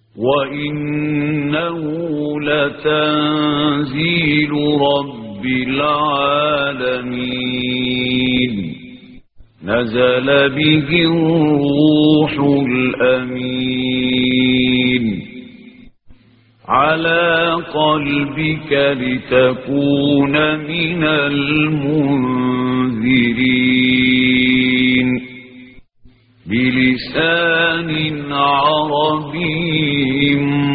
وإنه لتنزيل رب العالمين نزل به الروح الأمين على قلبك لتكون من المنذرين بلسان عربي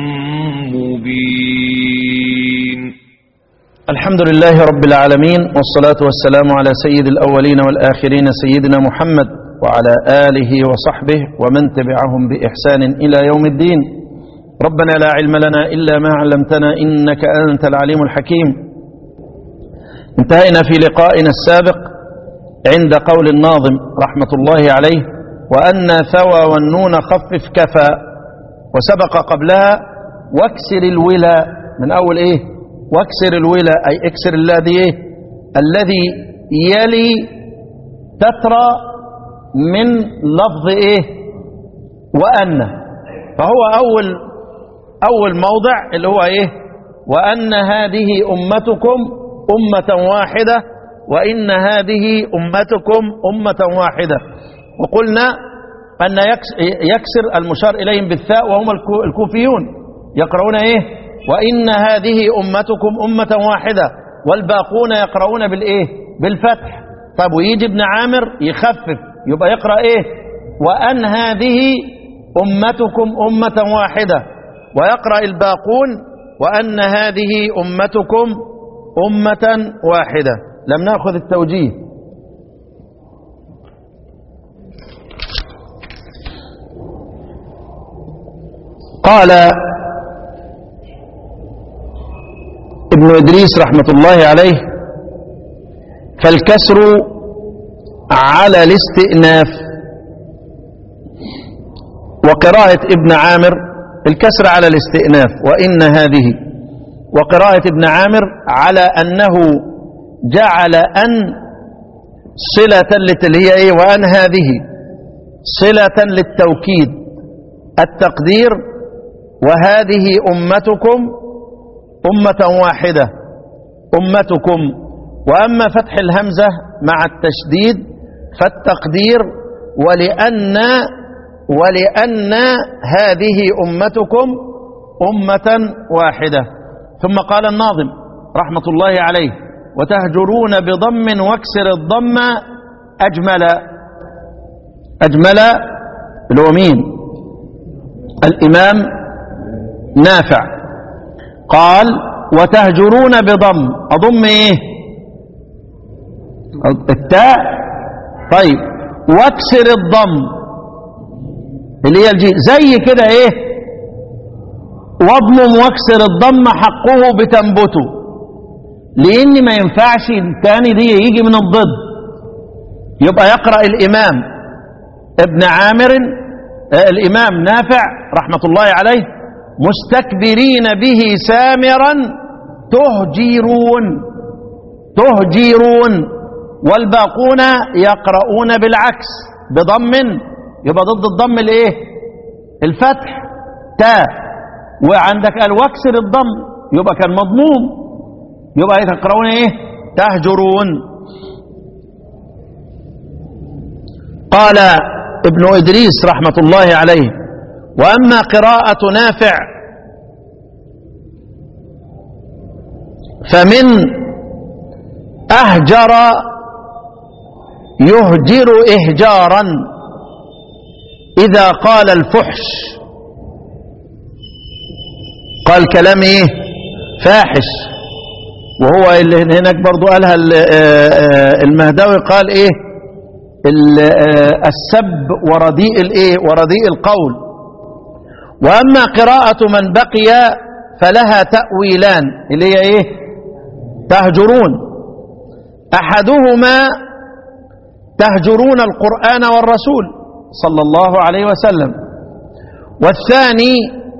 مبين الحمد لله رب العالمين والصلاة والسلام على سيد الأولين والآخرين سيدنا محمد وعلى آله وصحبه ومن تبعهم بإحسان إلى يوم الدين ربنا لا علم لنا إلا ما علمتنا إنك أنت العليم الحكيم انتهينا في لقائنا السابق عند قول الناظم رحمة الله عليه وأن ثوى والنون خفف كفى وسبق قبلها واكسر الولا من أول إيه واكسر الولا أي اكسر الذي إيه الذي يلي تترى من لفظ إيه وأن فهو أول أول موضع اللي هو إيه وأن هذه أمتكم أمة واحدة وإن هذه أمتكم أمة واحدة وقلنا أن يكسر المشار إليهم بالثاء وهم الكوفيون يقرؤون إيه وإن هذه أمتكم أمة واحدة والباقون يقرؤون بالإيه بالفتح طب ويجي ابن عامر يخفف يبقى يقرأ إيه وأن هذه أمتكم أمة واحدة ويقرأ الباقون وأن هذه أمتكم أمة واحدة لم نأخذ التوجيه قال ابن إدريس رحمة الله عليه فالكسر على الاستئناف وقراءة ابن عامر الكسر على الاستئناف وإن هذه وقراءة ابن عامر على أنه جعل أن صلة اللي هي إيه وأن هذه صلة للتوكيد التقدير وهذه أمتكم أمة واحدة أمتكم وأما فتح الهمزة مع التشديد فالتقدير ولأن ولأن هذه أمتكم أمة واحدة ثم قال الناظم رحمة الله عليه وتهجرون بضم واكسر الضم أجمل أجمل اللي هو مين الإمام نافع قال وتهجرون بضم أضم إيه التاء طيب واكسر الضم اللي هي الجيم زي كده ايه واضمم واكسر الضم حقه بتنبته لان ما ينفعش الثاني دي يجي من الضد يبقى يقرأ الامام ابن عامر آه الامام نافع رحمة الله عليه مستكبرين به سامرا تهجيرون تهجيرون والباقون يقرؤون بالعكس بضم يبقى ضد الضم الايه الفتح تاء وعندك الوكسر الضم يبقى كان مضموم يبقى تقرؤون ايه تهجرون قال ابن ادريس رحمه الله عليه واما قراءه نافع فمن اهجر يهجر اهجارا إذا قال الفحش قال كلام إيه فاحش وهو اللي هناك برضو قالها المهدوي قال إيه السب ورديء الإيه ورديء القول وأما قراءة من بقي فلها تأويلان اللي هي إيه تهجرون أحدهما تهجرون القرآن والرسول صلى الله عليه وسلم والثاني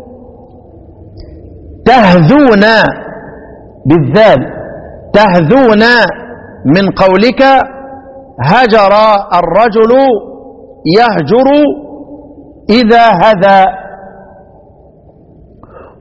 تهذون بالذال تهذون من قولك هجر الرجل يهجر إذا هذا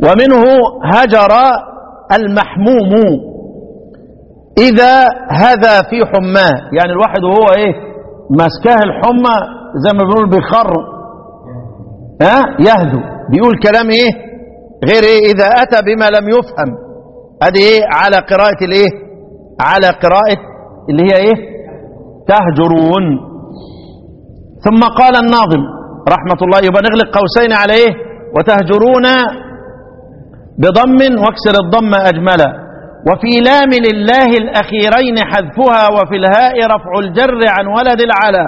ومنه هجر المحموم إذا هذا في حماه يعني الواحد وهو إيه ماسكاه الحمى زي ما بنقول بيخر ها يهدو بيقول كلام إيه غير إيه إذا أتى بما لم يفهم هذه إيه على قراءة الإيه على قراءة اللي هي إيه تهجرون ثم قال الناظم رحمة الله يبقى نغلق قوسين على إيه وتهجرون بضم واكسر الضم أجملا وفي لام لله الأخيرين حذفها وفي الهاء رفع الجر عن ولد العلا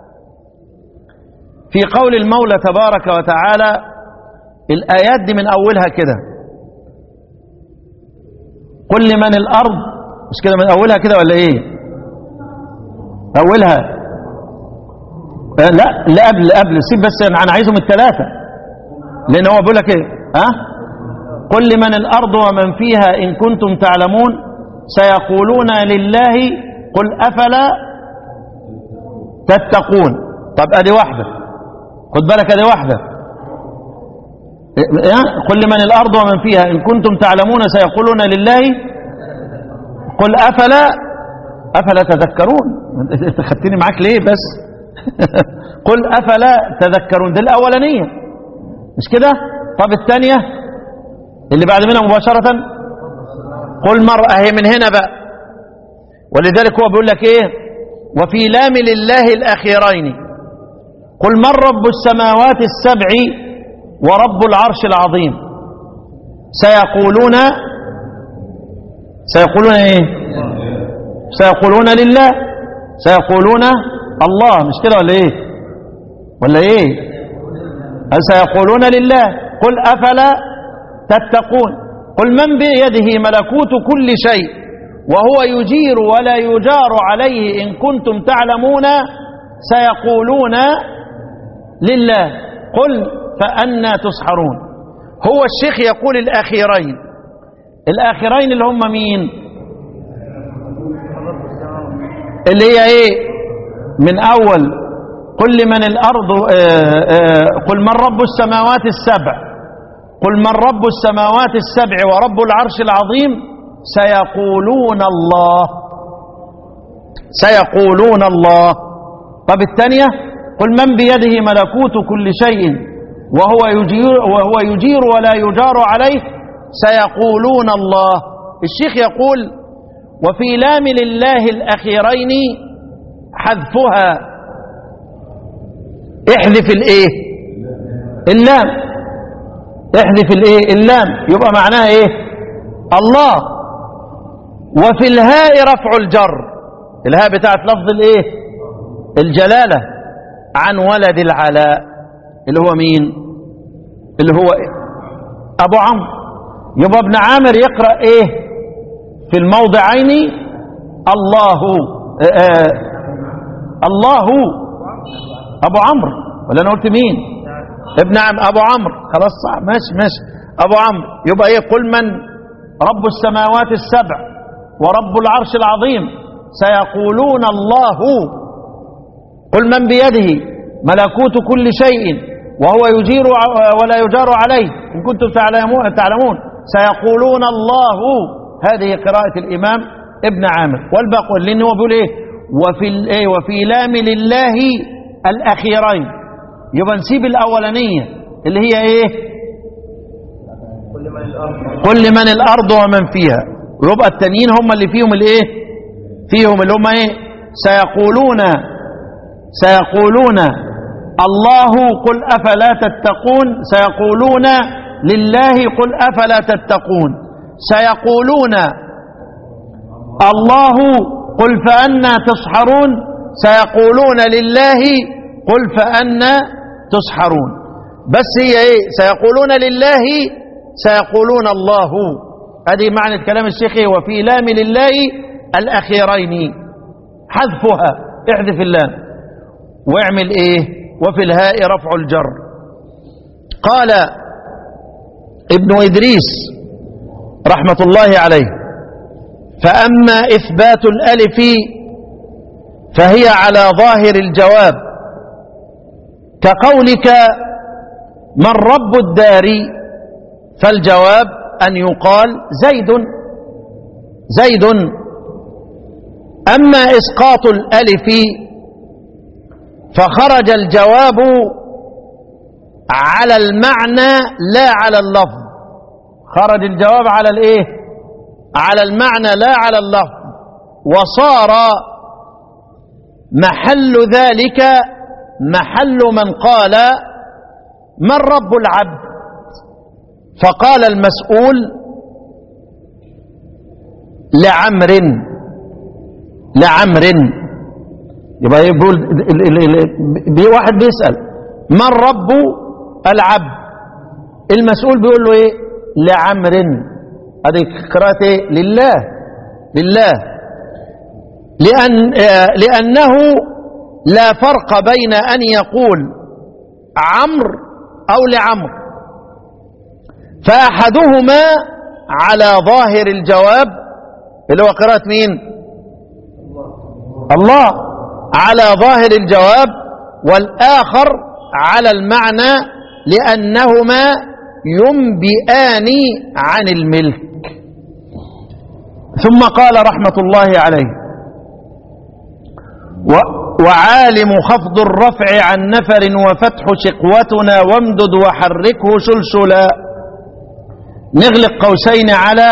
في قول المولى تبارك وتعالى الآيات دي من أولها كده قل لمن الأرض مش كده من أولها كده ولا إيه أولها آه لا لا قبل قبل سيب بس أنا عايزهم الثلاثة لأن هو بيقول لك إيه ها أه؟ قل لمن الأرض ومن فيها إن كنتم تعلمون سيقولون لله قل أفلا تتقون طب أدي واحدة خد بالك أدي واحدة قل لمن الأرض ومن فيها إن كنتم تعلمون سيقولون لله قل أفلا أفلا تذكرون أنت خدتني معاك ليه بس قل أفلا تذكرون دي الأولانية مش كده طب الثانية اللي بعد منها مباشرة قل مرة هي من هنا بقى ولذلك هو بيقول لك ايه وفي لام لله الأخيرين قل من رب السماوات السبع ورب العرش العظيم سيقولون سيقولون ايه سيقولون لله سيقولون الله مش كده ولا ايه ولا ايه سيقولون لله قل أفلا تتقون قل من بيده ملكوت كل شيء وهو يجير ولا يجار عليه إن كنتم تعلمون سيقولون لله قل فأنا تسحرون هو الشيخ يقول الأخيرين الأخيرين اللي هم مين اللي هي ايه من أول قل لمن الأرض آآ آآ قل من رب السماوات السبع قل من رب السماوات السبع ورب العرش العظيم سيقولون الله سيقولون الله طب الثانية قل من بيده ملكوت كل شيء وهو يجير, وهو يجير ولا يجار عليه سيقولون الله الشيخ يقول وفي لام لله الأخيرين حذفها احذف الايه اللام احذف الايه اللام يبقى معناها ايه الله وفي الهاء رفع الجر الهاء بتاعت لفظ الايه الجلاله عن ولد العلاء اللي هو مين اللي هو إيه؟ ابو عمرو يبقى ابن عامر يقرا ايه في الموضعين الله آه آه الله ابو عمرو ولا انا قلت مين ابن عم ابو عمرو خلاص صح ماشي ماشي ابو عمرو يبقى ايه قل من رب السماوات السبع ورب العرش العظيم سيقولون الله قل من بيده ملكوت كل شيء وهو يجير ولا يجار عليه ان كنتم تعلمون تعلمون سيقولون الله هذه قراءة الإمام ابن عامر والباقي لأنه هو بيقول إيه وفي, إيه وفي لام لله الأخيرين يبقى نسيب الأولانية اللي هي إيه قل لمن الأرض ومن فيها يبقى التانيين هم اللي فيهم الإيه فيهم اللي هم إيه سيقولون سيقولون الله قل أفلا تتقون سيقولون لله قل أفلا تتقون سيقولون الله قل فأنا تسحرون سيقولون لله قل فأنا تسحرون بس هي ايه سيقولون لله سيقولون الله هذه معنى كلام الشيخ وفي لام لله الأخيرين حذفها احذف اللام واعمل ايه وفي الهاء رفع الجر قال ابن إدريس رحمة الله عليه فأما إثبات الألف فهي على ظاهر الجواب كقولك من رب الدار فالجواب أن يقال زيد زيد أما إسقاط الألف فخرج الجواب على المعنى لا على اللفظ خرج الجواب على الايه على المعنى لا على اللفظ وصار محل ذلك محل من قال من رب العبد فقال المسؤول لعمر لعمر يبقى يقول ال- ال- ال- بي- واحد بيسأل من رب العبد المسؤول بيقول له ايه لعمر هذه قراءة ايه لله لله لأن آه، لأنه لا فرق بين أن يقول عمرو أو لعمرو فأحدهما على ظاهر الجواب اللي هو قراءة مين الله على ظاهر الجواب والآخر على المعنى لأنهما ينبئان عن الملك ثم قال رحمة الله عليه و- وعالم خفض الرفع عن نفر وفتح شقوتنا وامدد وحركه سلسلا نغلق قوسين على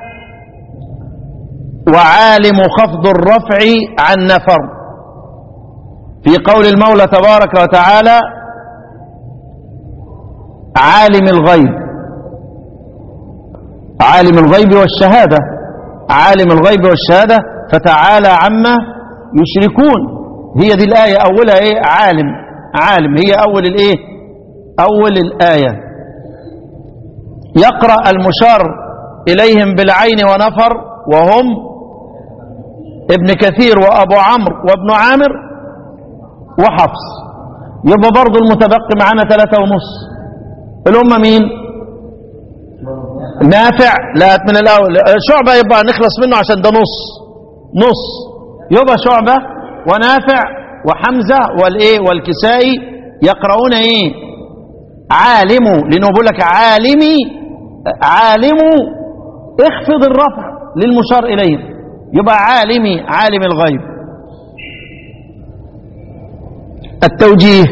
وعالم خفض الرفع عن نفر في قول المولى تبارك وتعالى عالم الغيب عالم الغيب والشهادة عالم الغيب والشهادة فتعالى عما يشركون هي دي الآية أولها إيه عالم عالم هي أول الإيه أول الآية يقرأ المشار إليهم بالعين ونفر وهم ابن كثير وأبو عمرو وابن عامر وحفص يبقى برضو المتبقي معانا ثلاثة ونص اللي هم مين نافع لا من الأول شعبة يبقى نخلص منه عشان ده نص نص يبقى شعبة ونافع وحمزة والإيه والكسائي يقرؤون إيه عالم لأنه بيقول لك عالمي عالم اخفض الرفع للمشار إليه يبقى عالمي عالم الغيب التوجيه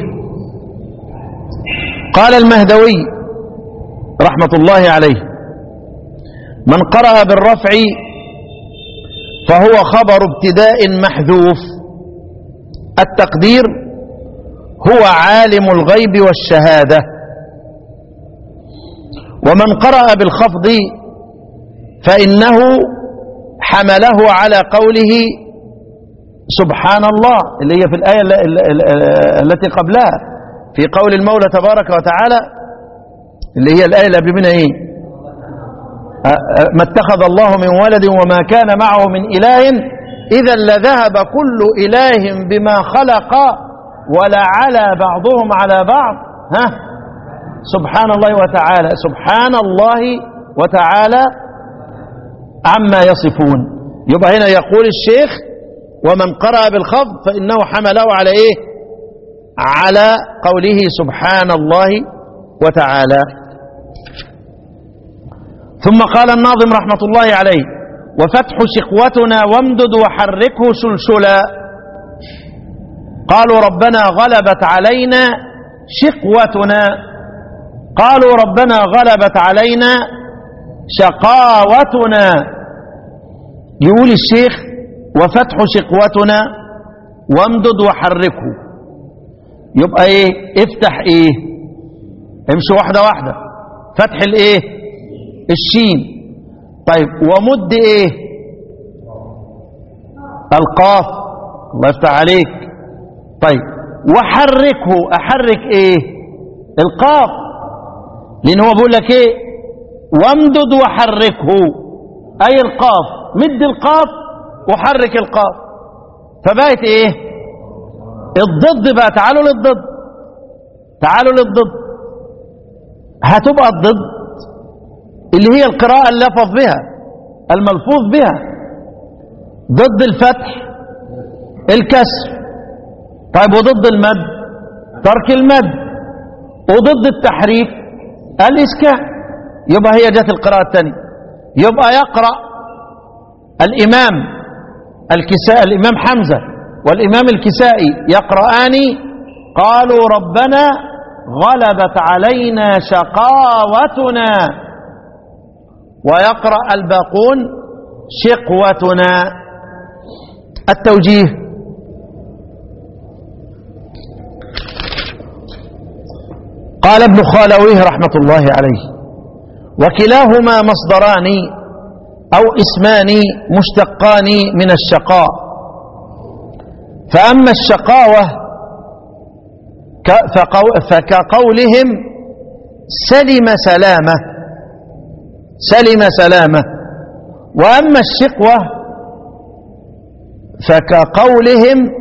قال المهدوي رحمة الله عليه من قرأ بالرفع فهو خبر ابتداء محذوف التقدير هو عالم الغيب والشهادة ومن قرأ بالخفض فإنه حمله على قوله سبحان الله اللي هي في الآية ال- ال- ال- التي قبلها في قول المولى تبارك وتعالى اللي هي الآية اللي قبل منها إيه أ- أ- ما اتخذ الله من ولد وما كان معه من إله إذا لذهب كل إله بما خلق ولعلى بعضهم على بعض ها سبحان الله وتعالى سبحان الله وتعالى عما يصفون يبقى هنا يقول الشيخ ومن قرأ بالخفض فإنه حمله على إيه على قوله سبحان الله وتعالى ثم قال الناظم رحمة الله عليه وفتح شقوتنا وامدد وحركه سلسلا قالوا ربنا غلبت علينا شقوتنا قالوا ربنا غلبت علينا شقاوتنا يقول الشيخ وفتح شقوتنا وامدد وحركه يبقى ايه افتح ايه امشي واحدة واحدة فتح الايه الشين طيب ومد ايه القاف الله يفتح عليك طيب وحركه احرك ايه القاف لان هو بيقول لك ايه وامدد وحركه اي القاف مد القاف وحرك القاف فبقت ايه الضد بقى تعالوا للضد تعالوا للضد هتبقى الضد اللي هي القراءة اللفظ بها الملفوظ بها ضد الفتح الكسر طيب وضد المد ترك المد وضد التحريك الإسكان يبقى هي جت القراءة الثانية يبقى يقرأ الإمام الكساء الإمام حمزة والإمام الكسائي يقرآن قالوا ربنا غلبت علينا شقاوتنا ويقرأ الباقون شقوتنا التوجيه قال ابن خالويه رحمة الله عليه وكلاهما مصدران أو اسمان مشتقان من الشقاء فأما الشقاوة فكقولهم سلم سلامة سلم سلامة وأما الشقوة فكقولهم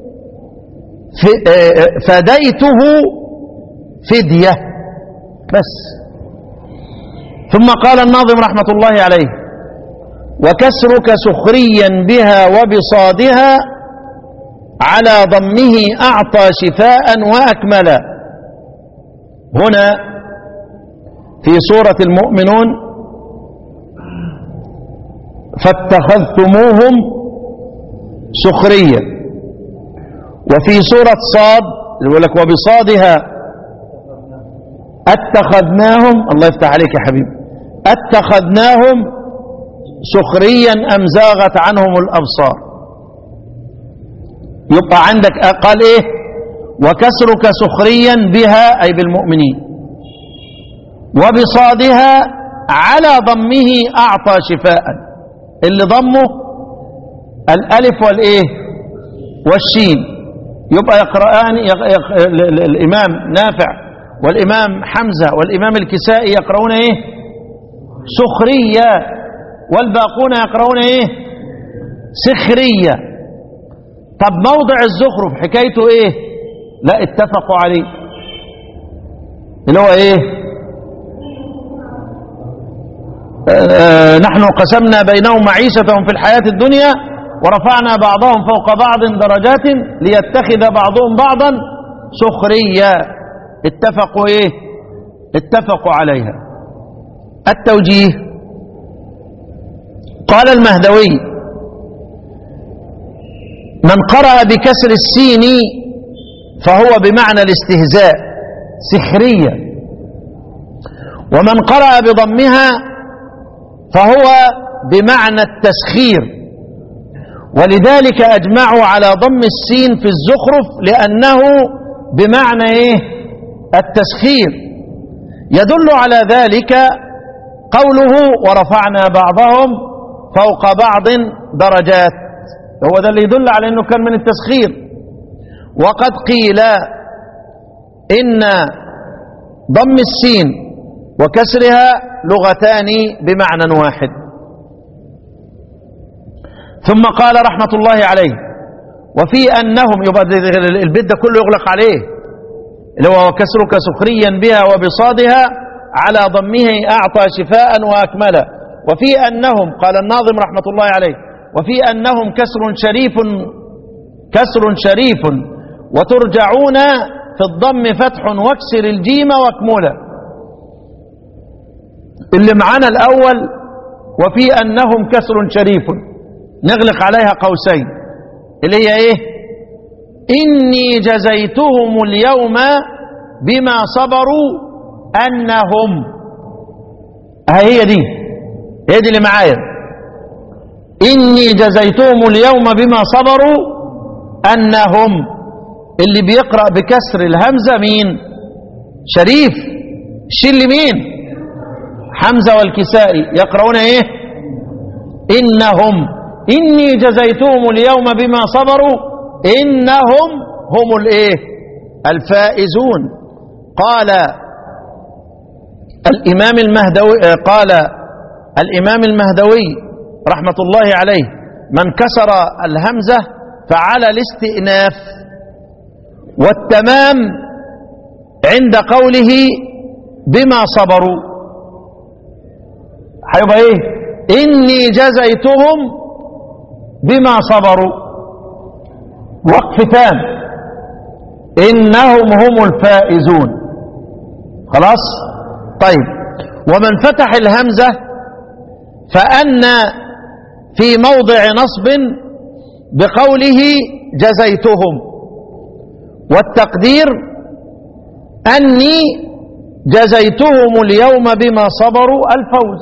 فديته فدية بس ثم قال الناظم رحمة الله عليه وكسرك سخريا بها وبصادها على ضمه أعطى شفاء وأكملا هنا في سورة المؤمنون فاتخذتموهم سخريا وفي سورة صاد يقول لك وبصادها اتخذناهم الله يفتح عليك يا حبيبي اتخذناهم سخريا ام زاغت عنهم الابصار يبقى عندك قال ايه وكسرك سخريا بها اي بالمؤمنين وبصادها على ضمه اعطى شفاء اللي ضمه الالف والايه والشين يبقى يقرآن يق... الامام نافع والامام حمزه والامام الكسائي يقرؤون ايه سخريه والباقون يقرؤون ايه سخريه طب موضع الزخرف حكايته ايه لا اتفقوا عليه اللي هو ايه آه نحن قسمنا بينهم معيشتهم في الحياة الدنيا ورفعنا بعضهم فوق بعض درجات ليتخذ بعضهم بعضا سخريا اتفقوا ايه اتفقوا عليها التوجيه قال المهدوي من قرأ بكسر السين فهو بمعنى الاستهزاء سخرية ومن قرأ بضمها فهو بمعنى التسخير ولذلك أجمعوا على ضم السين في الزخرف لأنه بمعنى إيه التسخير يدل على ذلك قوله ورفعنا بعضهم فوق بعض درجات هو ده اللي يدل على انه كان من التسخير وقد قيل ان ضم السين وكسرها لغتان بمعنى واحد ثم قال رحمة الله عليه وفي أنهم يبقى البيت ده كله يغلق عليه اللي هو وكسرك سخريا بها وبصادها على ضمه أعطى شفاء وأكملا وفي أنهم قال الناظم رحمة الله عليه وفي أنهم كسر شريف كسر شريف وترجعون في الضم فتح واكسر الجيم واكملا اللي معانا الأول وفي أنهم كسر شريف نغلق عليها قوسين اللي هي ايه إني جزيتهم اليوم بما صبروا أنهم هي دي هي دي اللي معايا إني جزيتهم اليوم بما صبروا أنهم اللي بيقرأ بكسر الهمزة مين شريف شل مين حمزة والكسائي يقرؤون ايه إنهم إني جزيتهم اليوم بما صبروا إنهم هم الايه الفائزون قال الإمام المهدوي قال الإمام المهدوي رحمة الله عليه من كسر الهمزة فعلى الاستئناف والتمام عند قوله بما صبروا هيبقى ايه اني جزيتهم بما صبروا وقف تام انهم هم الفائزون خلاص طيب ومن فتح الهمزة فأن في موضع نصب بقوله جزيتهم والتقدير أني جزيتهم اليوم بما صبروا الفوز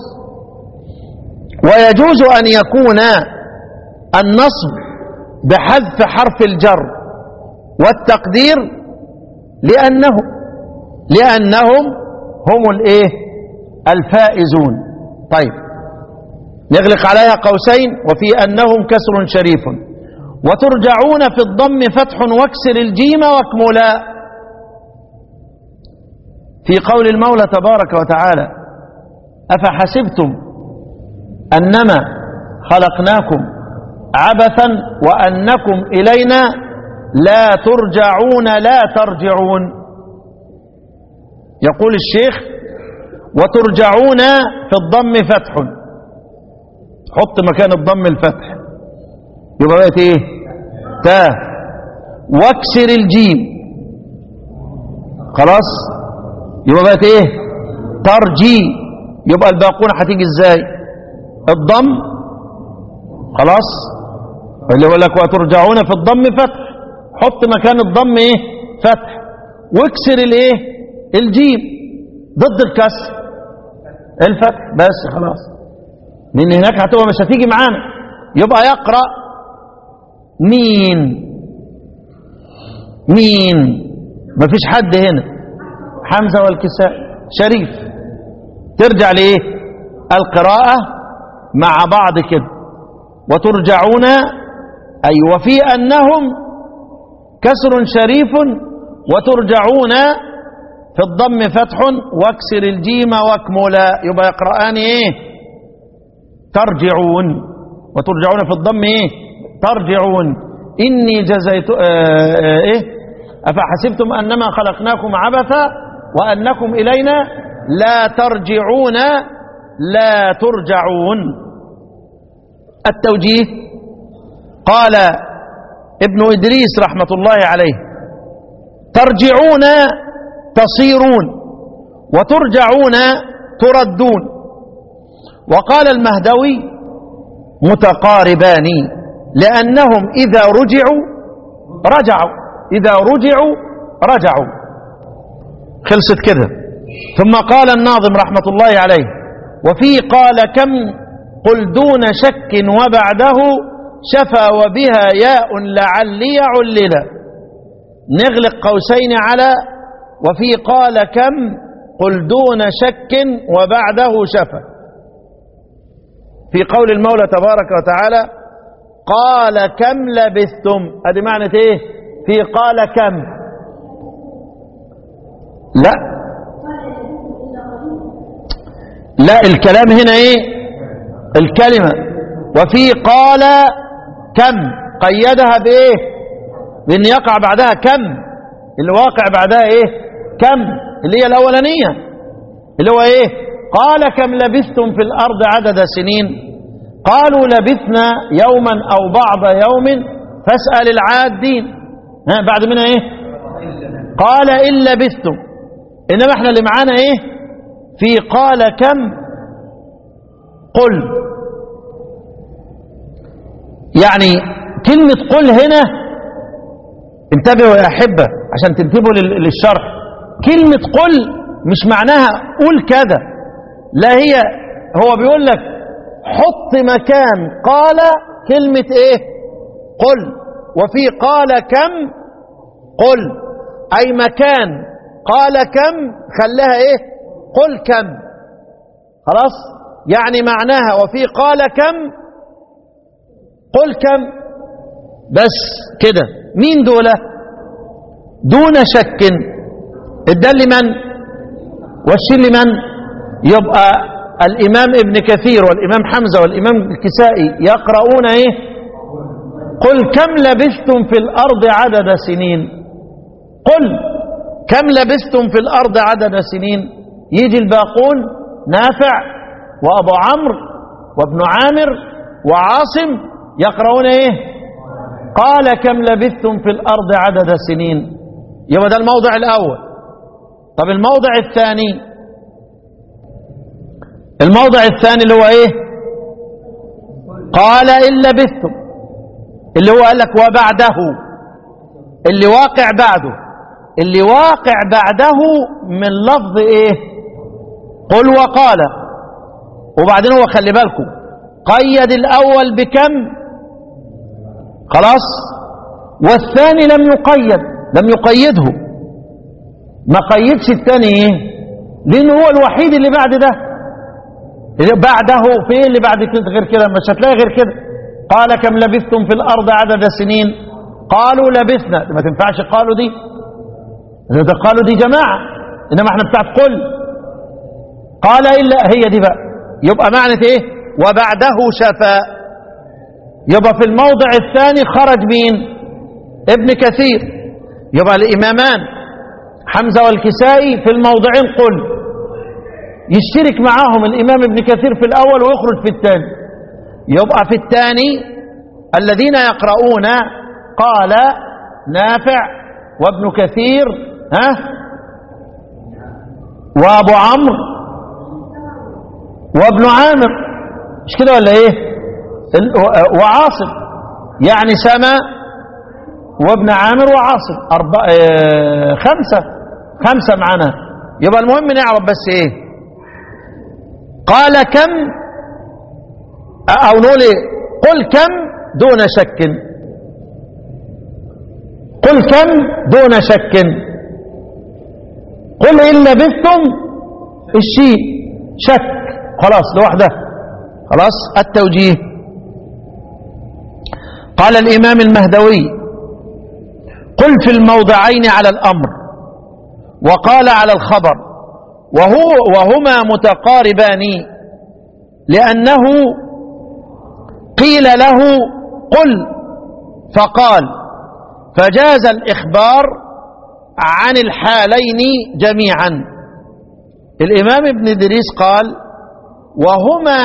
ويجوز أن يكون النصب بحذف حرف الجر والتقدير لأنهم لأنهم هم الايه الفائزون طيب نغلق عليها قوسين وفي أنهم كسر شريف وترجعون في الضم فتح واكسر الجيم واكملا في قول المولى تبارك وتعالى أفحسبتم أنما خلقناكم عبثا وأنكم إلينا لا ترجعون لا ترجعون يقول الشيخ وترجعون في الضم فتح حط مكان الضم الفتح يبقى بقت ايه تاء واكسر الجيم خلاص يبقى بقت ايه ترجي يبقى الباقون هتيجي ازاي الضم خلاص اللي يقول لك وترجعون في الضم فتح حط مكان الضم ايه فتح واكسر الايه الجيم ضد الكسر الفتح بس خلاص لان هناك هتبقى مش هتيجي معانا يبقى يقرأ مين مين مفيش حد هنا حمزة والكساء شريف ترجع لإيه القراءة مع بعض كده وترجعون أي وفي أنهم كسر شريف وترجعون في الضم فتح واكسر الجيم واكملا يبقى يقرآن ايه ترجعون وترجعون في الضم ايه ترجعون إني جزيت آه آه ايه أفحسبتم أنما خلقناكم عبثا وأنكم إلينا لا ترجعون لا ترجعون التوجيه قال ابن إدريس رحمة الله عليه ترجعون تصيرون وترجعون تردون وقال المهدوي متقاربان لأنهم إذا رجعوا رجعوا إذا رجعوا رجعوا خلصت كده ثم قال الناظم رحمة الله عليه وفي قال كم قل دون شك وبعده شفى وبها ياء لعلي عللا نغلق قوسين على وفي قال كم قل دون شك وبعده شفى في قول المولى تبارك وتعالى قال كم لبثتم ادي معنى ايه في قال كم لا لا الكلام هنا ايه الكلمة وفي قال كم قيدها بايه بان يقع بعدها كم اللي واقع بعدها ايه كم اللي هي الاولانية اللي هو ايه قال كم لبثتم في الارض عدد سنين قالوا لبثنا يوما او بعض يوم فاسأل العادين ها بعد منها ايه قال ان لبثتم انما احنا اللي معانا ايه في قال كم قل يعني كلمة قل هنا انتبهوا يا أحبة عشان تنتبهوا لل- للشرح كلمة قل مش معناها قول كذا لا هي هو بيقول لك حط مكان قال كلمة ايه قل وفي قال كم قل أي مكان قال كم خلاها ايه قل كم خلاص يعني معناها وفي قال كم قل كم بس كده مين دول دون شك الدل لمن والشين لمن يبقى الإمام ابن كثير والإمام حمزة والإمام الكسائي يقرؤون إيه قل كم لبثتم في الأرض عدد سنين قل كم لبثتم في الأرض عدد سنين يجي الباقون نافع وأبو عمرو وابن عامر وعاصم يقرؤون إيه قال كم لبثتم في الأرض عدد سنين يبقى ده الموضع الأول طب الموضع الثاني الموضع الثاني اللي هو ايه قال إن لبثتم اللي هو قال لك وبعده اللي واقع بعده اللي واقع بعده من لفظ ايه قل وقال وبعدين هو خلي بالكم قيد الاول بكم خلاص والثاني لم يقيد لم يقيده ما قيدش الثاني ايه لانه هو الوحيد اللي بعد ده اللي بعده فين اللي بعد كده غير كده مش هتلاقي غير كده قال كم لبثتم في الارض عدد سنين قالوا لبثنا ما تنفعش قالوا دي ده قالوا دي جماعه انما احنا بتاعت قل قال الا هي دي بقى يبقى معنى ايه وبعده شفاء يبقى في الموضع الثاني خرج مين ابن كثير يبقى الامامان حمزه والكسائي في الموضعين قل يشترك معاهم الامام ابن كثير في الاول ويخرج في الثاني يبقى في الثاني الذين يقرؤون قال نافع وابن كثير ها وابو عمرو وابن عامر مش كده ولا ايه وعاصم يعني سما وابن عامر وعاصم أربع اه خمسة خمسة معنا يبقى المهم نعرف بس ايه قال كم او نقول ايه قل كم دون شك قل كم دون شك قل إن لبثتم الشيء شك خلاص لوحده خلاص التوجيه قال الإمام المهدوي قل في الموضعين على الأمر وقال على الخبر وهو وهما متقاربان لأنه قيل له قل فقال فجاز الإخبار عن الحالين جميعا الإمام ابن إدريس قال وهما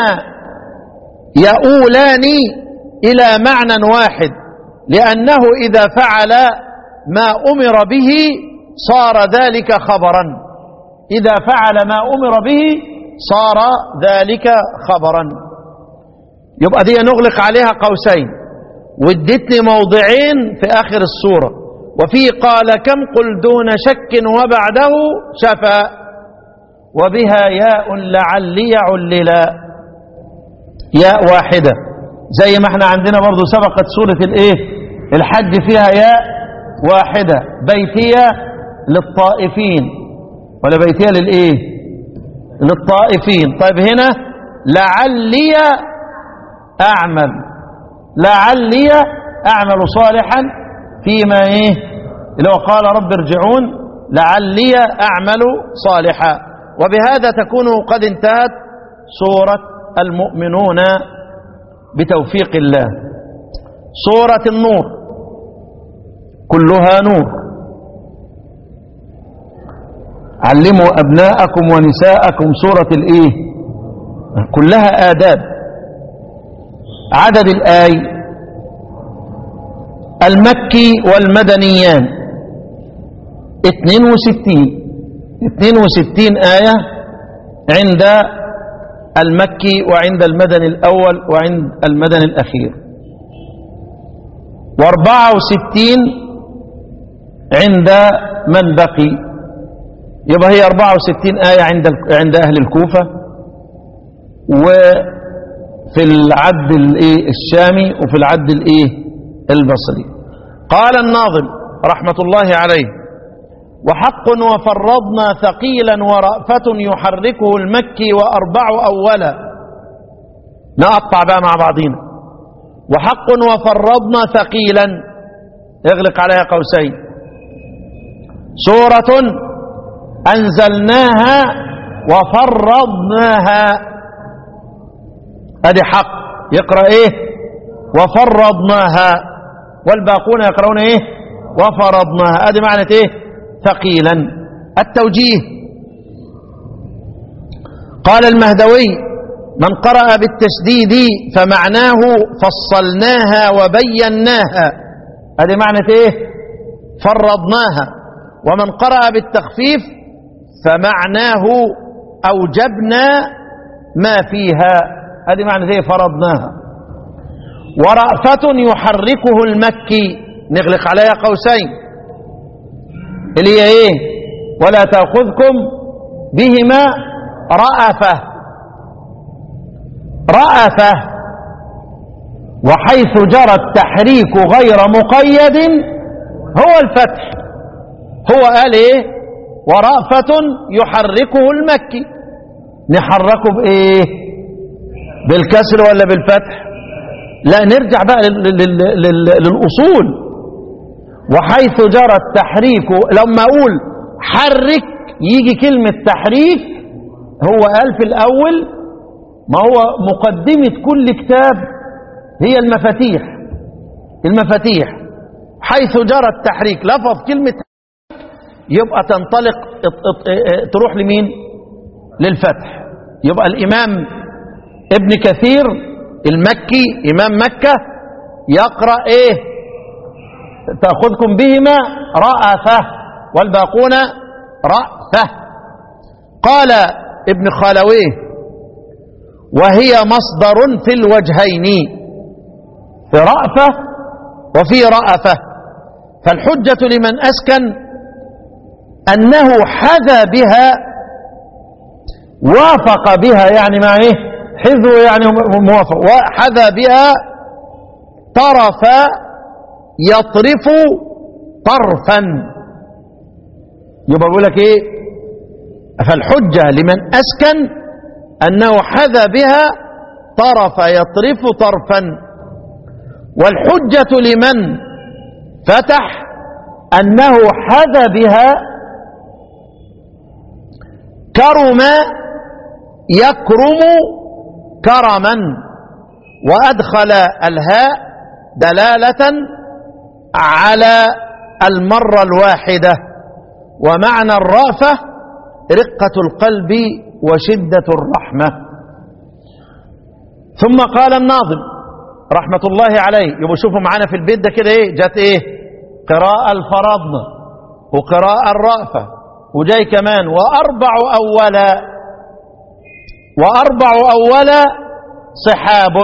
يؤولان إلى معنى واحد لأنه إذا فعل ما أمر به صار ذلك خبرا إذا فعل ما أمر به صار ذلك خبرا يبقى دي نغلق عليها قوسين وادتني موضعين في آخر السورة وفي قال كم قل دون شك وبعده شفا وبها ياء لعلي عللا ياء واحدة زي ما احنا عندنا برضو سبقت سورة الايه الحج فيها ياء واحدة بيتية للطائفين ولا بيتية للايه للطائفين طيب هنا لعلي اعمل لعلي اعمل صالحا فيما ايه اللي هو قال رب ارجعون لعلي اعمل صالحا وبهذا تكون قد انتهت سورة المؤمنون بتوفيق الله سورة النور كلها نور علموا أبناءكم ونساءكم سورة الإيه كلها آداب عدد الآي المكي والمدنيان 62 62 آية عند المكي وعند المدني الأول وعند المدني الأخير واربعة وستين عند من بقي يبقى هي أربعة وستين آية عند عند أهل الكوفة وفي العد الإيه الشامي وفي العد الإيه البصري قال الناظم رحمة الله عليه وحق وفرضنا ثقيلا ورأفة يحركه المكي وأربع أولا نقطع بقى مع بعضينا وحق وفرضنا ثقيلا اغلق عليها قوسين سورة أنزلناها وفرضناها ادي حق يقرأ ايه وفرضناها والباقون يقرؤون ايه وفرضناها ادي معنى ايه ثقيلا التوجيه قال المهدوي من قرأ بالتشديد فمعناه فصلناها وبيناها هذه معنى ايه فرضناها ومن قرأ بالتخفيف فمعناه أوجبنا ما فيها هذه معنى زي فرضناها ورأفة يحركه المكي نغلق عليها قوسين اللي هي ايه ولا تأخذكم بهما رأفة رأفة وحيث جرى التحريك غير مقيد هو الفتح هو قال ايه ورأفة يحركه المكي نحركه بايه بالكسر ولا بالفتح لا نرجع بقى لل- لل- لل- للأصول وحيث جرى التحريك لما أقول حرك يجي كلمة تحريك هو قال في الأول ما هو مقدمة كل كتاب هي المفاتيح المفاتيح حيث جرى التحريك لفظ كلمة يبقى تنطلق ات- ات- اه- تروح لمين للفتح يبقى الإمام ابن كثير المكي إمام مكة يقرأ إيه تأخذكم بهما رأفة والباقون رأفة قال ابن خالويه وهي مصدر في الوجهين في رأفة وفي رأفة فالحجة لمن أسكن أنه حذى بها وافق بها يعني مع إيه حذو يعني موافق وحذى بها طرف يطرف طرفا يبقى بيقول لك ايه فالحجة لمن أسكن أنه حذى بها طرف يطرف طرفا والحجة لمن فتح أنه حذى بها كرم يكرم كرما وأدخل الهاء دلالة على المرة الواحدة ومعنى الرأفة رقة القلب وشدة الرحمة ثم قال الناظم رحمة الله عليه يبقوا شوفوا معانا في البيت ده كده ايه جت ايه قراءة الفرضنا وقراءة الرأفة وجاي كمان وأربع أولا وأربع أولا صحاب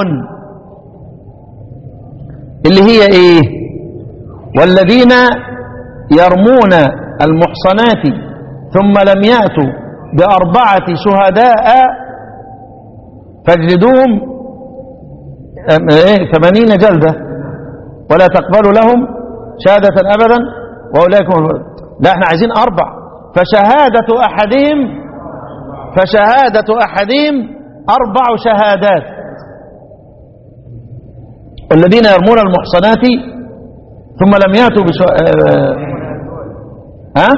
اللي هي ايه والذين يرمون المحصنات ثم لم يأتوا بأربعة شهداء فاجلدوهم أم- إيه ثمانين جلدة ولا تقبلوا لهم شهادة أبدا وأولئك هم الوارثون. لا احنا عايزين أربع فشهادة أحدهم فشهادة أحدهم أربع شهادات والذين يرمون المحصنات ثم لم يأتوا بشو... آه... ها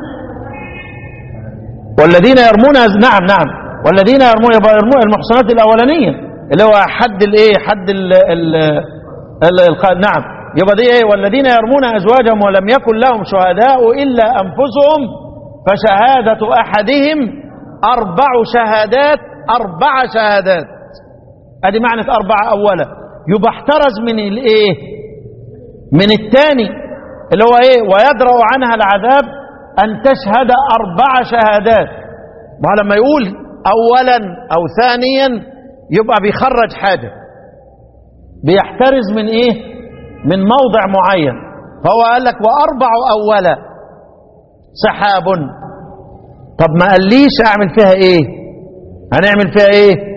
والذين يرمون نعم نعم والذين يرمون يبقى يرمون المحصنات الأولانية اللي هو حد الايه حد ال ال ال ال نعم يبقى دي ايه والذين يرمون أزواجهم ولم يكن لهم شهداء إلا أنفسهم فشهادة أحدهم أربع شهادات أربع شهادات ادي معنى أربعة أولا يبقى احترز من الايه من الثاني اللي هو ايه ويدرأ عنها العذاب أن تشهد أربع شهادات ما لما يقول أولا أو ثانيا يبقى بيخرج حاجة بيحترز من ايه من موضع معين فهو قال لك وأربع أولا سحاب طب ما قاليش أعمل فيها ايه هنعمل فيها ايه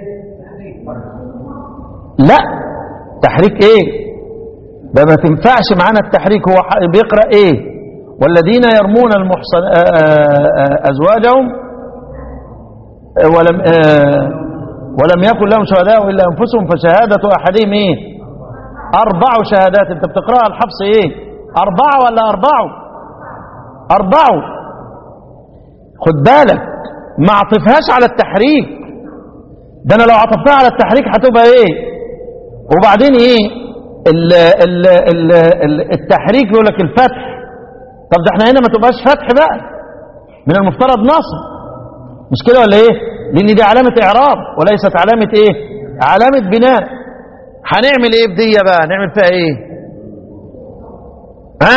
لا تحريك ايه ده ما تنفعش معانا التحريك هو ح- بيقرأ ايه والذين يرمون المحصن آآ آآ أزواجهم آه، ولم آه، ولم يكن لهم شهداء إلا أنفسهم فشهادة أحدهم ايه أربع شهادات انت بتقرأها الحفص ايه أربعة ولا أربعة أربعة خد بالك ما عطفهاش على التحريك ده انا لو عطفتها على التحريك هتبقى ايه وبعدين ايه ال ال ال ال التحريك يقول لك الفتح طب ده احنا هنا ما تبقاش فتح بقى من المفترض نصب مش كده ولا ايه لان دي علامة اعراب وليست علامة ايه علامة بناء هنعمل ايه في دي بقى نعمل فيها ايه ها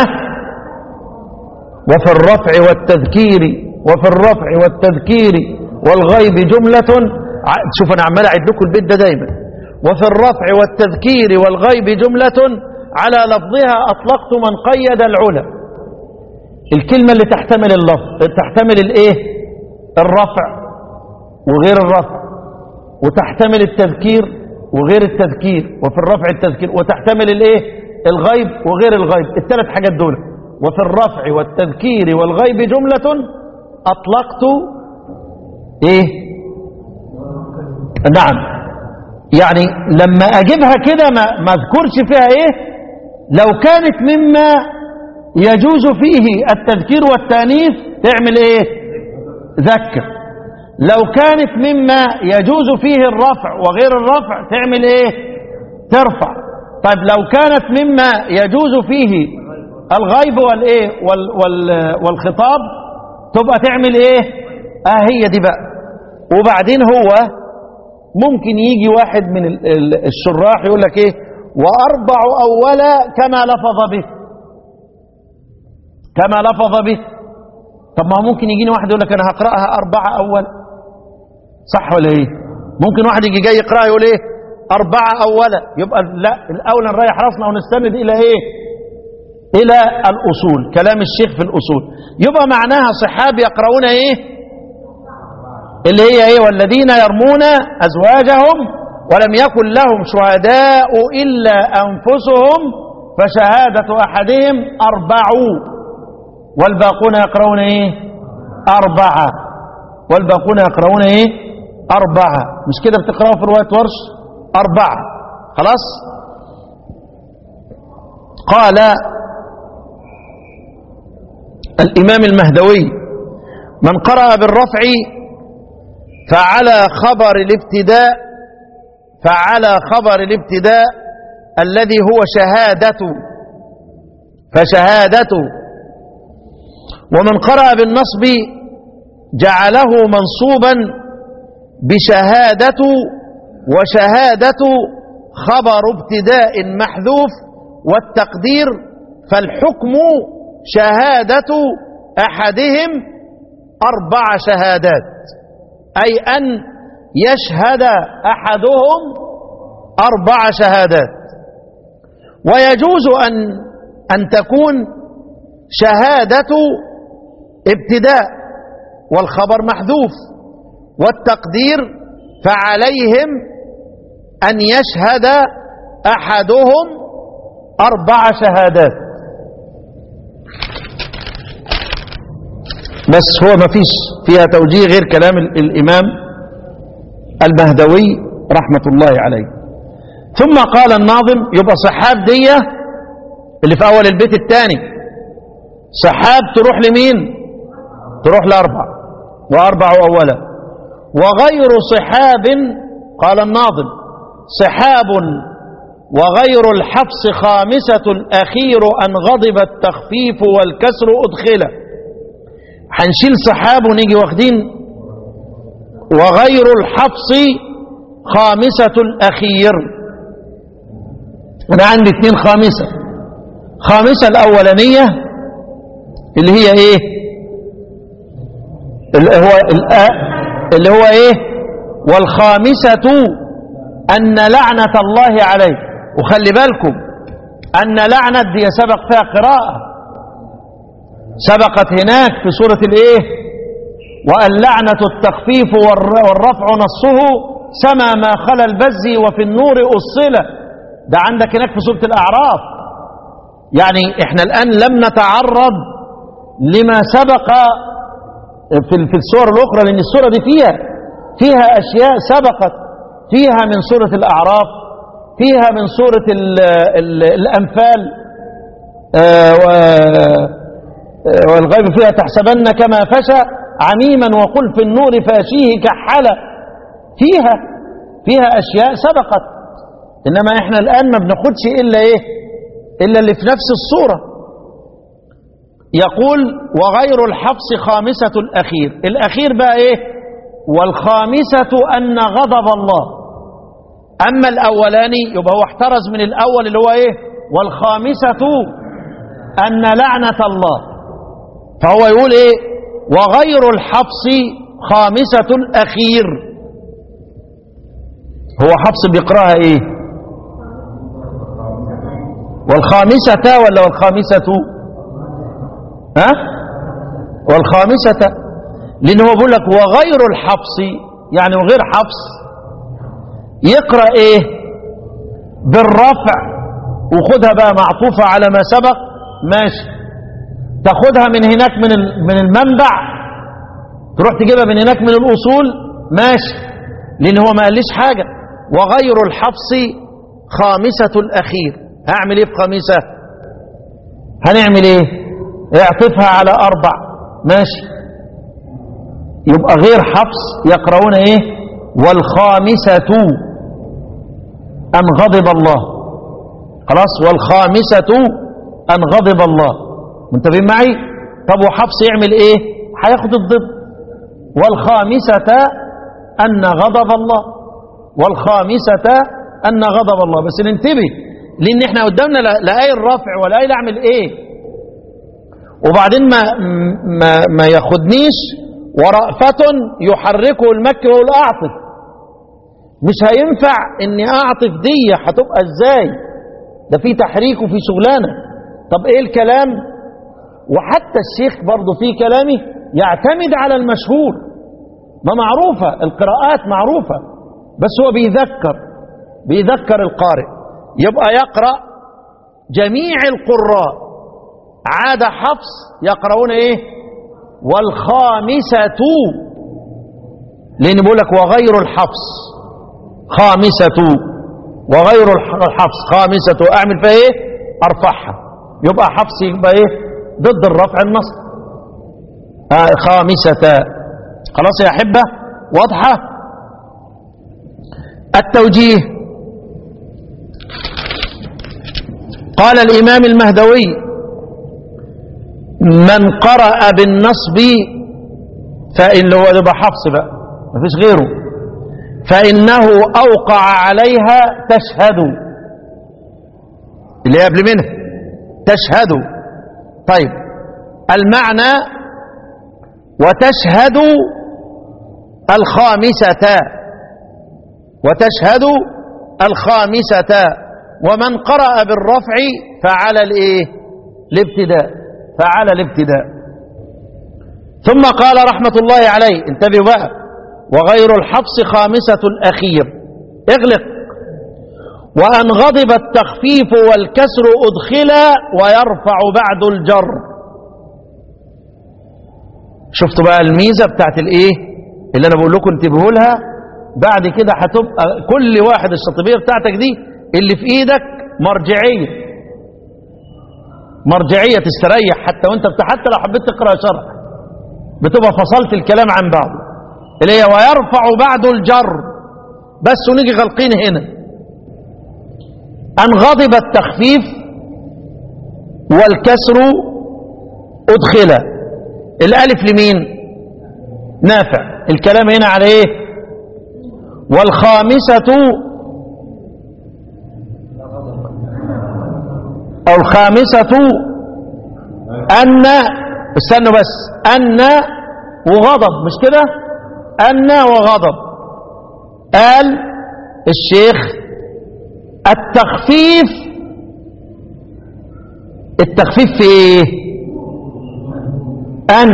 وفي الرفع والتذكير وفي الرفع والتذكير والغيب جملة ع- شوف انا عمال اعد لكم البيت ده دايما وفي الرفع والتذكير والغيب جملة على لفظها اطلقت من قيد العلا الكلمة اللي تحتمل اللفظ تحتمل الايه الرفع وغير الرفع وتحتمل التذكير وغير التذكير وفي الرفع التذكير وتحتمل الايه الغيب وغير الغيب الثلاث حاجات دول وفي الرفع والتذكير والغيب جملة اطلقت ايه نعم يعني لما اجيبها كده ما ما اذكرش فيها ايه لو كانت مما يجوز فيه التذكير والتانيث تعمل ايه ذكر لو كانت مما يجوز فيه الرفع وغير الرفع تعمل ايه ترفع طيب لو كانت مما يجوز فيه الغيب والايه وال وال والخطاب تبقى تعمل ايه اه هي دي بقى وبعدين هو ممكن يجي واحد من ال- ال- الشراح يقول لك ايه واربع اولا كما لفظ به كما لفظ به طب ما هو ممكن يجيني واحد يقول لك انا هقراها اربعه اول صح ولا ايه ممكن واحد يجي جاي يقراها يقول ايه اربعه اولا يبقى لا الاولى نريح راسنا ونستند الى ايه الى الاصول كلام الشيخ في الاصول يبقى معناها صحاب يقرؤون ايه اللي هي ايه والذين يرمون ازواجهم ولم يكن لهم شهداء الا انفسهم فشهاده احدهم اربع والباقون يقرؤون ايه اربعه والباقون يقرؤون ايه اربعه مش كده بتقراوا في روايه ورش اربعه خلاص قال الامام المهدوي من قرأ بالرفع فعلى خبر الابتداء فعلى خبر الابتداء الذي هو شهادة فشهادة ومن قرأ بالنصب جعله منصوبا بشهادة وشهادة خبر ابتداء محذوف والتقدير فالحكم شهادة أحدهم أربع شهادات أي أن يشهد أحدهم أربع شهادات ويجوز أن أن تكون شهادة ابتداء والخبر محذوف والتقدير فعليهم أن يشهد أحدهم أربع شهادات بس هو ما فيش فيها توجيه غير كلام ال- الإمام المهدوي رحمة الله عليه ثم قال الناظم يبقى صحاب دية اللي في أول البيت الثاني صحاب تروح لمين تروح لأربع وأربع أولا وغير صحاب قال الناظم صحاب وغير الحفص خامسة الأخير أن غضب التخفيف والكسر أدخله هنشيل صحاب ونيجي واخدين وغير الحفص خامسة الأخير أنا عندي اتنين خامسة خامسة الأولانية اللي هي إيه اللي هو الآ- اللي هو إيه والخامسة أن لعنة الله عليه وخلي بالكم أن لعنة دي سبق فيها قراءة سبقت هناك في سورة الايه وأن لعنة التخفيف والر- والرفع نصه سما ما خلا البز وفي النور أصلة ده عندك هناك في سورة الأعراف يعني احنا الآن لم نتعرض لما سبق في في السور الأخرى لأن السورة دي فيها فيها أشياء سبقت فيها من سورة الأعراف فيها من سورة ال ال الأنفال آه، و- آه، والغيب فيها تحسبن كما فشى عميما وقل في النور فاشيه كحلا فيها فيها أشياء سبقت إنما إحنا الآن ما بناخدش إلا إيه إلا اللي في نفس الصورة يقول وغير الحفص خامسة الأخير الأخير بقى إيه والخامسة أن غضب الله أما الأولاني يبقى هو احترز من الأول اللي هو إيه والخامسة أن لعنة الله فهو يقول إيه وغير الحفص خامسة الأخير هو حفص بيقراها ايه والخامسة ولا والخامسة ها والخامسة لأن هو بيقول لك وغير الحفص يعني وغير حفص يقرأ ايه بالرفع وخدها بقى معطوفة على ما سبق ماشي تاخدها من هناك من من المنبع تروح تجيبها من هناك من الأصول ماشي لأن هو ما قاليش حاجة وغير الحفص خامسة الأخير هعمل ايه في خامسة هنعمل ايه اعطفها على أربع ماشي يبقى غير حفص يقرؤون ايه والخامسة أن غضب الله خلاص والخامسة أن غضب الله منتبهين معي طب وحفص يعمل ايه هياخد الضد والخامسة أن غضب الله والخامسة أن غضب الله بس ننتبه لأن احنا قدامنا لا لا آية الرفع ولا آية أعمل ايه وبعدين ما, ما, ما ياخدنيش ورأفة يحركه المكر والأعطف مش هينفع اني اعطف دي هتبقى ازاي ده في تحريك وفي شغلانه طب ايه الكلام وحتى الشيخ برضه في كلامه يعتمد على المشهور ما معروفة القراءات معروفة بس هو بيذكر بيذكر القارئ يبقى يقرأ جميع القراء عاد حفص يقرؤون ايه والخامسة لان بيقول لك وغير الحفص خامسة وغير الحفص خامسة اعمل فيها ايه ارفعها يبقى حفص يبقى ايه ضد الرفع النصب آه خامسة خلاص يا احبة واضحة التوجيه قال الامام المهدوي من قرأ بالنصب فإن هو ده حفص بقى مفيش غيره فإنه أوقع عليها تشهد اللي قبل منها تشهد طيب المعنى وتشهد الخامسة وتشهد الخامسة ومن قرأ بالرفع فعلى الايه الابتداء فعلى الابتداء ثم قال رحمة الله عليه انتبهوا بقى وغير الحفص خامسة الأخير اغلق وأن غضب التخفيف والكسر أدخلا ويرفع بعد الجر شفتوا بقى الميزة بتاعت الايه اللي انا بقول لكم انتبهوا لها بعد كده هتبقى كل واحد الشطبية بتاعتك دي اللي في ايدك مرجعية مرجعية تستريح حتى وانت حتى لو حبيت تقرأ شرح بتبقى فصلت الكلام عن بعضه اللي هي ويرفع بعد الجر بس ونيجي غلقين هنا أن غضب التخفيف والكسر أدخل الألف لمين نافع الكلام هنا على ايه والخامسة أو الخامسة أن استنوا بس أن وغضب مش كده أن وغضب قال الشيخ التخفيف التخفيف في ايه أن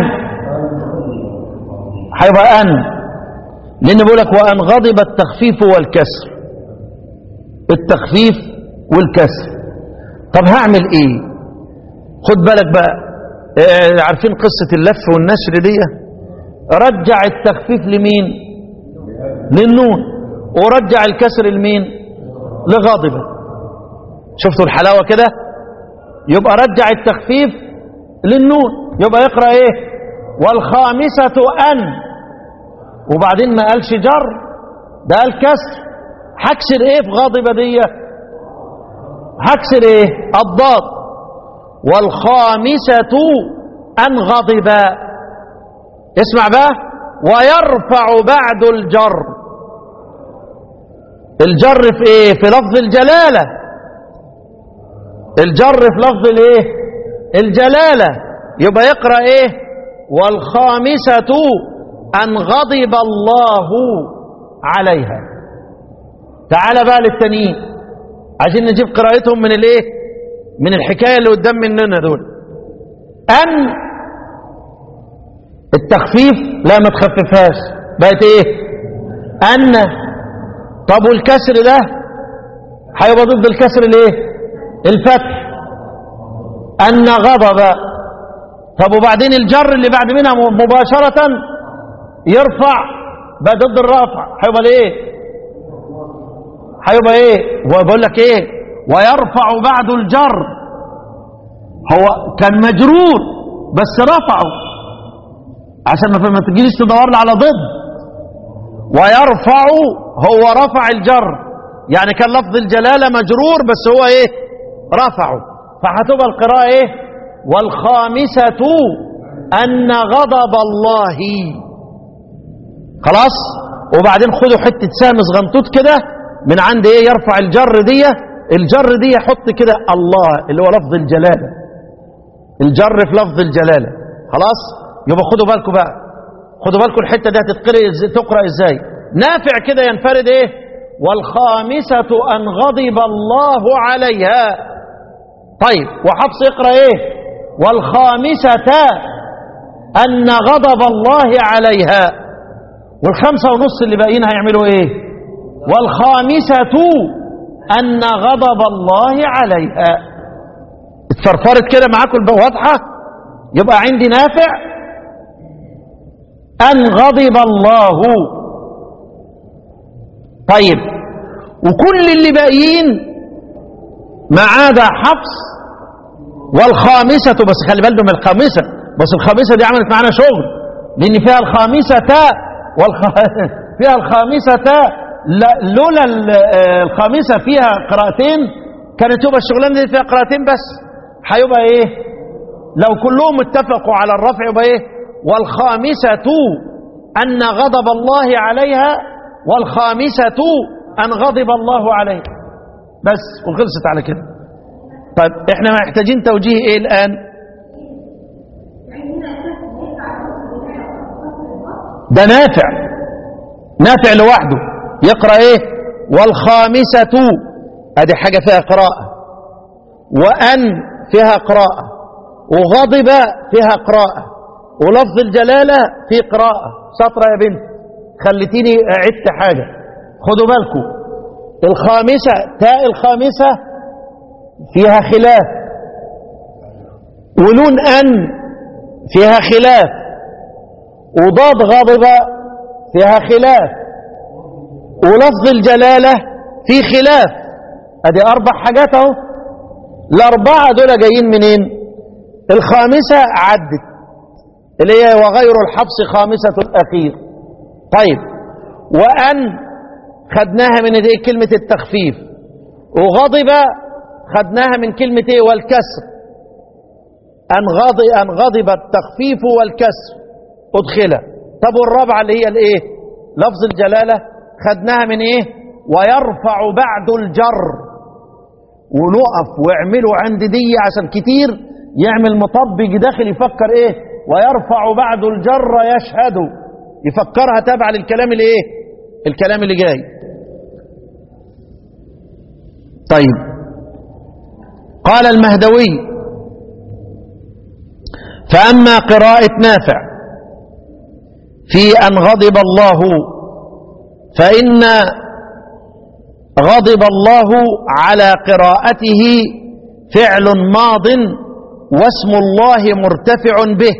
هيبقى أن لأن بيقول لك وأن غضب التخفيف والكسر التخفيف والكسر طب هعمل ايه خد بالك بقى اه عارفين قصة اللف والنشر دي رجع التخفيف لمين للنون ورجع الكسر لمين لغاضبة شفتوا الحلاوة كده يبقى رجع التخفيف للنون يبقى يقرأ ايه والخامسة أن وبعدين ما قالش جر ده قال كسر هكسر ايه في غاضبة دي هكسر ايه الضاد والخامسة أن غضب اسمع بقى ويرفع بعد الجر الجر في ايه في لفظ الجلالة الجر في لفظ الايه الجلالة يبقى يقرأ ايه والخامسة أن غضب الله عليها تعال بقى للتانيين عشان نجيب قراءتهم من الايه من الحكايه اللي قدام مننا دول ان التخفيف لا ما تخففهاش بقت ايه ان طب والكسر ده هيبقى ضد الكسر الايه الفتح ان غضب طب وبعدين الجر اللي بعد منها مباشره يرفع بقى ضد الرفع هيبقى الايه هيبقى ايه وبقول لك ايه ويرفع بعد الجر هو كان مجرور بس رفعه عشان ما ما تجيش تدور لي على ضد ويرفع هو رفع الجر يعني كان لفظ الجلاله مجرور بس هو ايه رفعه فهتبقى القراءه ايه والخامسه ان غضب الله خلاص وبعدين خدوا حته سهم صغنطوط كده من عند ايه يرفع الجر دي الجر دي حط كده الله اللي هو لفظ الجلاله الجر في لفظ الجلاله خلاص يبقى خدوا بالكم بقى خدوا بالكم الحته دي هتتقرا ازاي تقرا ازاي نافع كده ينفرد ايه والخامسه ان غضب الله عليها طيب وحفص يقرا ايه والخامسه ان غضب الله عليها والخمسه ونص اللي باقيين هيعملوا ايه والخامسه ان غضب الله عليها اتفرفرت كده معاكم واضحه يبقى عندي نافع أن غضب الله طيب وكل اللي باقيين ما عدا حفص والخامسة بس خلي بالكم من الخامسة بس الخامسة دي عملت معانا شغل لأن فيها الخامسة تاء والخ... فيها الخامسة تاء لا لولا الخامسة فيها قراءتين كانت تبقى الشغلانة دي فيها قراءتين بس هيبقى ايه لو كلهم اتفقوا على الرفع يبقى ايه والخامسة أن غضب الله عليها والخامسة أن غضب الله عليها بس وخلصت على كده طيب احنا محتاجين توجيه ايه الآن ده نافع نافع لوحده يقرأ ايه والخامسة ادي حاجة فيها قراءة وأن فيها قراءة وغضب فيها قراءة ولفظ الجلالة في قراءة سطرة يا بنت خلتيني عدت حاجة خدوا بالكم الخامسة تاء الخامسة فيها خلاف ونون أن فيها خلاف وضاد غضب فيها خلاف ولفظ الجلالة في خلاف ادي اربع حاجات اهو الاربعه دول جايين منين الخامسه عدت اللي هي وغير الحبس خامسة الأخير طيب وأن خدناها من ايه كلمة التخفيف وغضب خدناها من كلمة ايه والكسر أن غضب, أن غضب التخفيف والكسر أدخل طب والرابعة اللي هي الايه لفظ الجلالة خدناها من ايه ويرفع بعد الجر ونقف واعملوا عند دي عشان كتير يعمل مطبق داخل يفكر ايه ويرفع بعد الجر يشهد يفكرها تابع للكلام اللي ايه الكلام اللي جاي طيب قال المهدوي فأما قراءة نافع في أن غضب الله فإن غضب الله على قراءته فعل ماض واسم الله مرتفع به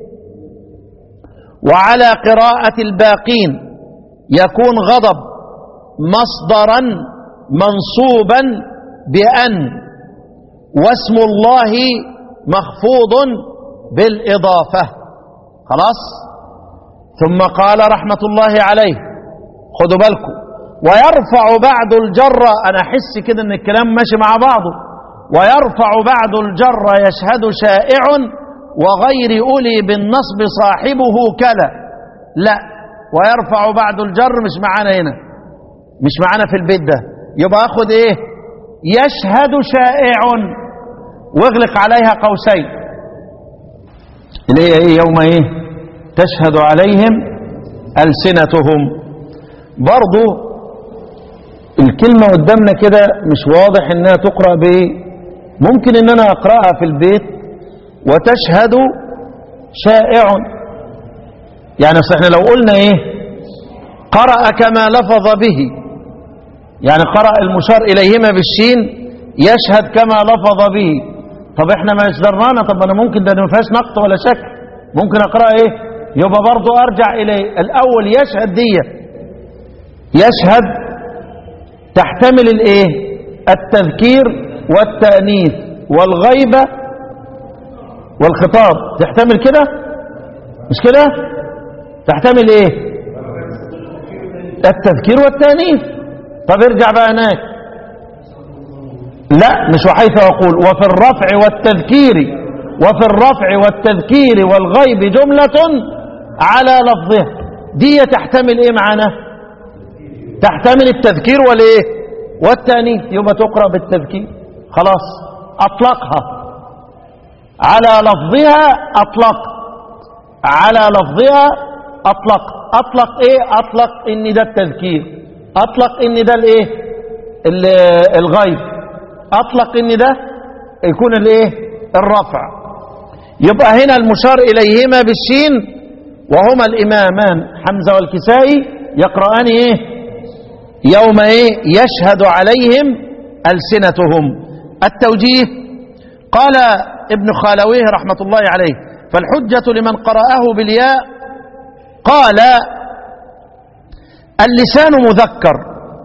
وعلى قراءة الباقين يكون غضب مصدرا منصوبا بأن واسم الله مخفوض بالإضافة خلاص ثم قال رحمة الله عليه خدوا بالكم ويرفع بعد الجر أنا أحس كده أن الكلام ماشي مع بعضه ويرفع بعد الجر يشهد شائع وغير أولي بالنصب صاحبه كلا لا ويرفع بعد الجر مش معانا هنا مش معانا في البيت ده يبقى أخذ إيه يشهد شائع واغلق عليها قوسين اللي هي إيه يوم إيه تشهد عليهم ألسنتهم برضو الكلمة قدامنا كده مش واضح انها تقرأ بايه ممكن ان انا اقرأها في البيت وتشهد شائع يعني اصل احنا لو قلنا ايه قرأ كما لفظ به يعني قرأ المشار اليهما بالشين يشهد كما لفظ به طب احنا ما درنانا طب انا ممكن ده ما فيهاش نقط ولا شك ممكن اقرأ ايه يبقى برضو ارجع اليه الاول يشهد دي يشهد تحتمل الايه التذكير والتأنيث والغيبة والخطاب تحتمل كده مش كده تحتمل ايه التذكير والتأنيث طب ارجع بقى هناك لا مش وحيث اقول وفي الرفع والتذكير وفي الرفع والتذكير والغيب جملة على لفظها دي تحتمل ايه معانا تحتمل التذكير والايه والتأنيث يبقى تقرأ بالتذكير خلاص أطلقها على لفظها أطلق على لفظها أطلق أطلق إيه أطلق إن ده التذكير أطلق إن ده الإيه ال- الغيب أطلق إن ده يكون الإيه الرفع يبقى هنا المشار إليهما بالشين وهما الإمامان حمزة والكسائي يقرآن إيه يوم إيه يشهد عليهم ألسنتهم التوجيه قال ابن خالويه رحمة الله عليه فالحجة لمن قرأه بالياء قال اللسان مذكر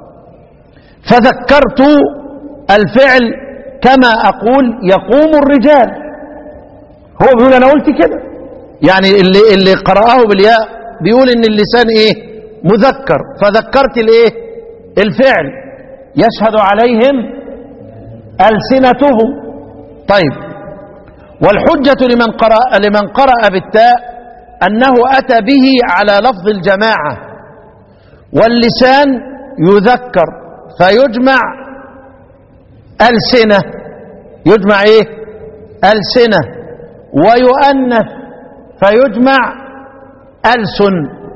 فذكرت الفعل كما أقول يقوم الرجال هو بيقول أنا قلت كده يعني اللي, اللي قرأه بالياء بيقول إن اللسان إيه مذكر فذكرت الإيه الفعل يشهد عليهم ألسنتهم طيب والحجة لمن قرأ, لمن قرأ بالتاء أنه أتى به على لفظ الجماعة واللسان يذكر فيجمع ألسنة يجمع إيه ألسنة ويؤنث فيجمع ألسن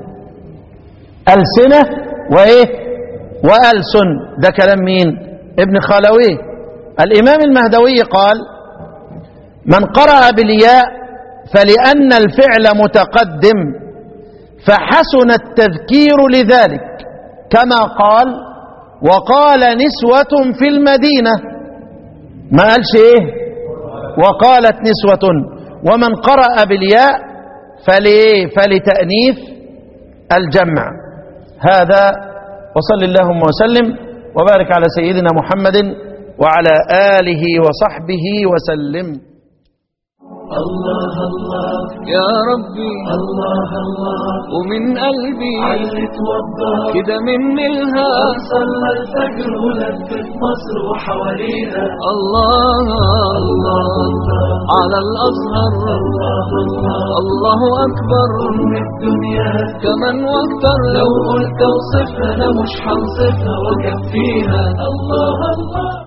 ألسنة وإيه وألسن ده كلام مين ابن خالويه الإمام المهدوي قال من قرأ بالياء فلأن الفعل متقدم فحسن التذكير لذلك كما قال وقال نسوة في المدينة ما قالش ايه وقالت نسوة ومن قرأ بالياء فليه فلتأنيث الجمع هذا وصل اللهم وسلم وبارك على سيدنا محمد وعلى آله وصحبه وسلم الله الله يا ربي الله الله ومن قلبي علت وضح كده مني الهام صلى الفجر ولفت مصر وحواليها الله الله على الأزهر الله الله الله أكبر أم الدنيا كمان واكتر لو قلت اوصفها انا مش هنصفها واكفيها الله الله